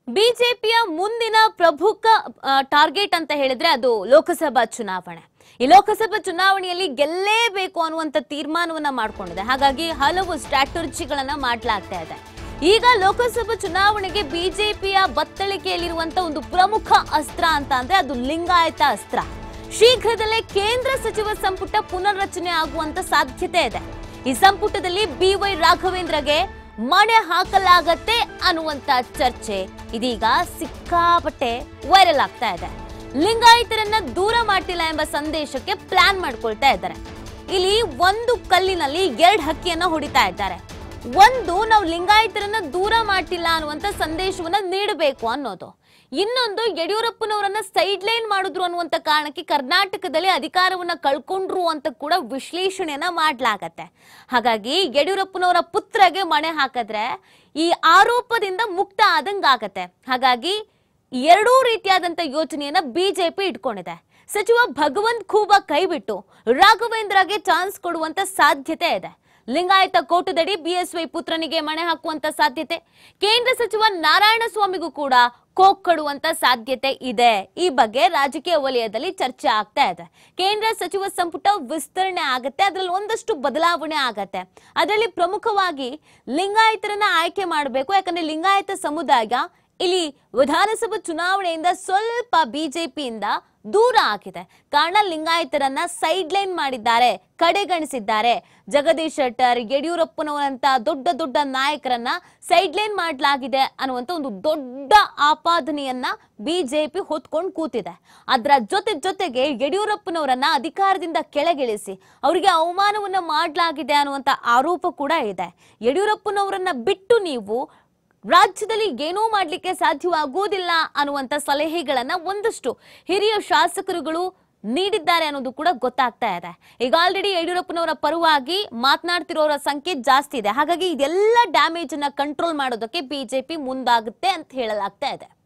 ಬಿಜೆಪಿಯ ಮುಂದಿನ ಪ್ರಮುಖ ಆ, ಟಾರ್ಗೆಟ್ ಅಂತ ಹೇಳಿದ್ರೆ ಅದು ಲೋಕಸಭಾ ಚುನಾವಣೆ ಈ ಲೋಕಸಭಾ ಚುನಾವಣೆಯಲ್ಲಿ ಗೆಲ್ಲೇಬೇಕು ಅನ್ನುವಂತ ತೀರ್ಮಾನವನ್ನ ಮಾಡ್ಕೊಂಡಿದೆ ಹಾಗಾಗಿ ಹಲವು ಸ್ಟ್ರಾಟಜಿಗಳನ್ನ ಮಾಡಲಾಗ್ತಾ ಇದೆ ಈಗ ಲೋಕಸಭಾ ಚುನಾವಣೆಗೆ ಬಿಜೆಪಿಯ ಬತ್ತಳಿಕೆಯಲ್ಲಿರುವಂತ ಒಂದು ಪ್ರಮುಖ ಅಸ್ತ್ರ ಅಂತ ಅಂದ್ರೆ ಅದು ಲಿಂಗಾಯತ ಅಸ್ತ್ರ ಶೀಘ್ರದಲ್ಲೇ ಕೇಂದ್ರ ಸಚಿವ ಸಂಪುಟ ಪುನರ್ರಚನೆ ಆಗುವಂತ ಸಾಧ್ಯತೆ ಇದೆ ಈ ಸಂಪುಟದಲ್ಲಿ ಬಿ ವೈ ರಾಘವೇಂದ್ರಗೆ ಮಣೆ ಹಾಕಲಾಗತ್ತೆ ಅನ್ನುವಂತ ಚರ್ಚೆ ಇದೀಗ ಸಿಕ್ಕಾಪಟ್ಟೆ ವೈರಲ್ ಆಗ್ತಾ ಇದೆ ಲಿಂಗಾಯತರನ್ನ ದೂರ ಮಾಡ್ತಿಲ್ಲ ಎಂಬ ಸಂದೇಶಕ್ಕೆ ಪ್ಲಾನ್ ಮಾಡ್ಕೊಳ್ತಾ ಇದ್ದಾರೆ ಇಲ್ಲಿ ಒಂದು ಕಲ್ಲಿನಲ್ಲಿ ಎರಡು ಹಕ್ಕಿಯನ್ನ ಹೊಡಿತಾ ಇದ್ದಾರೆ ಒಂದು ನಾವು ಲಿಂಗಾಯತರನ್ನ ದೂರ ಮಾಡ್ತಿಲ್ಲ ಅನ್ನುವಂತ ಸಂದೇಶವನ್ನ ನೀಡಬೇಕು ಅನ್ನೋದು ಇನ್ನೊಂದು ಯಡಿಯೂರಪ್ಪನವರನ್ನ ಸೈಡ್ ಲೈನ್ ಮಾಡಿದ್ರು ಅನ್ನುವಂತ ಕಾರಣಕ್ಕೆ ಕರ್ನಾಟಕದಲ್ಲಿ ಅಧಿಕಾರವನ್ನ ಕಳ್ಕೊಂಡ್ರು ಅಂತ ಕೂಡ ವಿಶ್ಲೇಷಣೆಯನ್ನ ಮಾಡ್ಲಾಗತ್ತೆ ಹಾಗಾಗಿ ಯಡಿಯೂರಪ್ಪನವರ ಪುತ್ರಗೆ ಮಣೆ ಹಾಕಿದ್ರೆ ಈ ಆರೋಪದಿಂದ ಮುಕ್ತ ಆದಂಗಾಗತ್ತೆ ಹಾಗಾಗಿ ಎರಡೂ ರೀತಿಯಾದಂತ ಯೋಚನೆಯನ್ನ ಬಿಜೆಪಿ ಇಟ್ಕೊಂಡಿದೆ ಸಚಿವ ಭಗವಂತ್ ಖೂಬಾ ಕೈಬಿಟ್ಟು ರಾಘವೇಂದ್ರಗೆ ಚಾನ್ಸ್ ಕೊಡುವಂತ ಸಾಧ್ಯತೆ ಇದೆ ಲಿಂಗಾಯತ ಕೋಟದಡಿ ಬಿಎಸ್ವೈ ಪುತ್ರನಿಗೆ ಮಣೆ ಹಾಕುವಂತ ಸಾಧ್ಯತೆ ಕೇಂದ್ರ ಸಚಿವ ನಾರಾಯಣ ಸ್ವಾಮಿಗೂ ಕೂಡ ಕೋಕ್ ಕೊಡುವಂತ ಸಾಧ್ಯತೆ ಇದೆ ಈ ಬಗ್ಗೆ ರಾಜಕೀಯ ವಲಯದಲ್ಲಿ ಚರ್ಚೆ ಆಗ್ತಾ ಇದೆ ಕೇಂದ್ರ ಸಚಿವ ಸಂಪುಟ ವಿಸ್ತರಣೆ ಆಗತ್ತೆ ಅದರಲ್ಲಿ ಒಂದಷ್ಟು ಬದಲಾವಣೆ ಆಗತ್ತೆ ಅದರಲ್ಲಿ ಪ್ರಮುಖವಾಗಿ ಲಿಂಗಾಯತರನ್ನ ಆಯ್ಕೆ ಮಾಡಬೇಕು ಯಾಕಂದ್ರೆ ಲಿಂಗಾಯತ ಸಮುದಾಯ ಇಲ್ಲಿ ವಿಧಾನಸಭಾ ಚುನಾವಣೆಯಿಂದ ಸ್ವಲ್ಪ ಬಿಜೆಪಿಯಿಂದ ದೂರ ಆಗಿದೆ ಕಾರಣ ಲಿಂಗಾಯತರನ್ನ ಸೈಡ್ ಲೈನ್ ಮಾಡಿದ್ದಾರೆ ಕಡೆಗಣಿಸಿದ್ದಾರೆ ಜಗದೀಶ್ ಶೆಟ್ಟರ್ ಯಡಿಯೂರಪ್ಪನವರಂತ ದೊಡ್ಡ ದೊಡ್ಡ ನಾಯಕರನ್ನ ಸೈಡ್ ಲೈನ್ ಮಾಡಲಾಗಿದೆ ಅನ್ನುವಂತ ಒಂದು ದೊಡ್ಡ ಆಪಾದನೆಯನ್ನ ಬಿಜೆಪಿ ಹೊತ್ಕೊಂಡು ಕೂತಿದೆ ಅದರ ಜೊತೆ ಜೊತೆಗೆ ಯಡಿಯೂರಪ್ಪನವರನ್ನ ಅಧಿಕಾರದಿಂದ ಕೆಳಗಿಳಿಸಿ ಅವರಿಗೆ ಅವಮಾನವನ್ನ ಮಾಡಲಾಗಿದೆ ಅನ್ನುವಂತ ಆರೋಪ ಕೂಡ ಇದೆ ಯಡಿಯೂರಪ್ಪನವರನ್ನ ಬಿಟ್ಟು ನೀವು ರಾಜ್ಯದಲ್ಲಿ ಏನೂ ಮಾಡ್ಲಿಕ್ಕೆ ಸಾಧ್ಯವಾಗುವುದಿಲ್ಲ ಅನ್ನುವಂತ ಸಲಹೆಗಳನ್ನ ಒಂದಷ್ಟು ಹಿರಿಯ ಶಾಸಕರುಗಳು ನೀಡಿದ್ದಾರೆ ಅನ್ನೋದು ಕೂಡ ಗೊತ್ತಾಗ್ತಾ ಇದೆ ಈಗ ಆಲ್ರೆಡಿ ಯಡಿಯೂರಪ್ಪನವರ ಪರವಾಗಿ ಮಾತನಾಡ್ತಿರೋರ ಸಂಖ್ಯೆ ಜಾಸ್ತಿ ಇದೆ ಹಾಗಾಗಿ ಇದೆಲ್ಲ ಡ್ಯಾಮೇಜ್ ಅನ್ನ ಕಂಟ್ರೋಲ್ ಮಾಡೋದಕ್ಕೆ ಬಿಜೆಪಿ ಮುಂದಾಗುತ್ತೆ ಅಂತ ಹೇಳಲಾಗ್ತಾ ಇದೆ